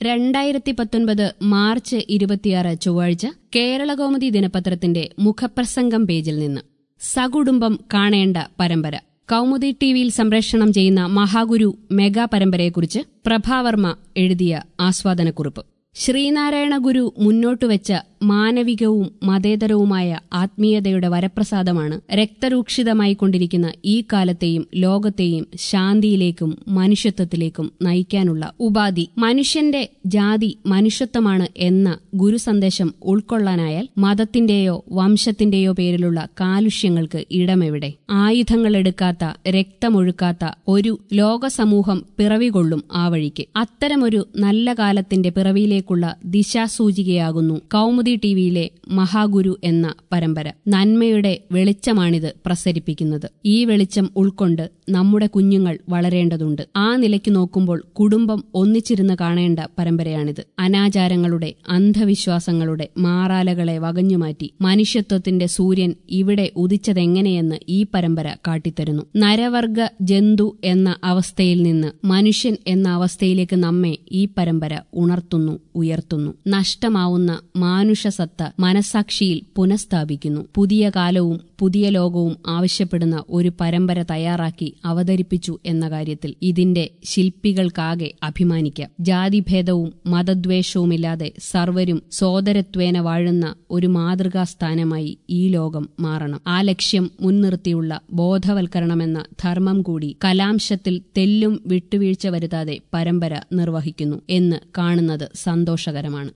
രണ്ടായിരത്തി പത്തൊൻപത് മാർച്ച് ഇരുപത്തിയാറ് ചൊവ്വാഴ്ച കേരളകൗമുദി ദിനപത്രത്തിന്റെ മുഖപ്രസംഗം പേജിൽ നിന്ന് സകുടുംബം കാണേണ്ട പരമ്പര കൗമുദി ടിവിയിൽ സംപ്രേഷണം ചെയ്യുന്ന മഹാഗുരു മെഗാ പരമ്പരയെക്കുറിച്ച് പ്രഭാവർമ്മ എഴുതിയ ആസ്വാദനക്കുറിപ്പ് ശ്രീനാരായണ ഗുരു മുന്നോട്ടുവെച്ച മാനവികവും മതേതരവുമായ ആത്മീയതയുടെ വരപ്രസാദമാണ് രക്തരൂക്ഷിതമായി കൊണ്ടിരിക്കുന്ന ഈ കാലത്തെയും ലോകത്തെയും ശാന്തിയിലേക്കും മനുഷ്യത്വത്തിലേക്കും നയിക്കാനുള്ള ഉപാധി മനുഷ്യന്റെ ജാതി മനുഷ്യത്വമാണ് എന്ന ഗുരു സന്ദേശം ഉൾക്കൊള്ളാനായാൽ മതത്തിന്റെയോ വംശത്തിന്റെയോ പേരിലുള്ള കാലുഷ്യങ്ങൾക്ക് ഇടമെവിടെ ആയുധങ്ങളെടുക്കാത്ത രക്തമൊഴുക്കാത്ത ഒരു ലോകസമൂഹം പിറവികൊള്ളും ആ വഴിക്ക് അത്തരമൊരു നല്ല കാലത്തിന്റെ പിറവിയിലേക്കുള്ള ദിശാസൂചികയാകുന്നു കൗമുദി ടിവിയിലെ മഹാഗുരു എന്ന പരമ്പര നന്മയുടെ വെളിച്ചമാണിത് പ്രസരിപ്പിക്കുന്നത് ഈ വെളിച്ചം ഉൾക്കൊണ്ട് നമ്മുടെ കുഞ്ഞുങ്ങൾ വളരേണ്ടതുണ്ട് ആ നിലയ്ക്ക് നോക്കുമ്പോൾ കുടുംബം ഒന്നിച്ചിരുന്ന് കാണേണ്ട പരമ്പരയാണിത് അനാചാരങ്ങളുടെ അന്ധവിശ്വാസങ്ങളുടെ മാറാലകളെ വകഞ്ഞുമാറ്റി മനുഷ്യത്വത്തിന്റെ സൂര്യൻ ഇവിടെ ഉദിച്ചതെങ്ങനെയെന്ന് ഈ പരമ്പര കാട്ടിത്തരുന്നു നരവർഗ ജന്തു എന്ന അവസ്ഥയിൽ നിന്ന് മനുഷ്യൻ എന്ന അവസ്ഥയിലേക്ക് നമ്മെ ഈ പരമ്പര ഉണർത്തുന്നു ഉയർത്തുന്നു നഷ്ടമാവുന്ന മാനുഷസത്ത മനസാക്ഷിയിൽ പുനഃസ്ഥാപിക്കുന്നു പുതിയ കാലവും പുതിയ ലോകവും ആവശ്യപ്പെടുന്ന ഒരു പരമ്പര തയ്യാറാക്കി അവതരിപ്പിച്ചു എന്ന കാര്യത്തിൽ ഇതിന്റെ ശില്പികൾക്കാകെ അഭിമാനിക്കാം ജാതിഭേദവും മതദ്വേഷവുമില്ലാതെ സർവരും സോദരത്വേന വാഴുന്ന ഒരു മാതൃകാസ്ഥാനമായി ഈ ലോകം മാറണം ആ ലക്ഷ്യം മുൻനിർത്തിയുള്ള ബോധവൽക്കരണമെന്ന ധർമ്മം കൂടി കലാംശത്തിൽ തെല്ലും വിട്ടുവീഴ്ച വരുത്താതെ പരമ്പര നിർവഹിക്കുന്നു എന്ന് കാണുന്നത് സന്തോഷകരമാണ്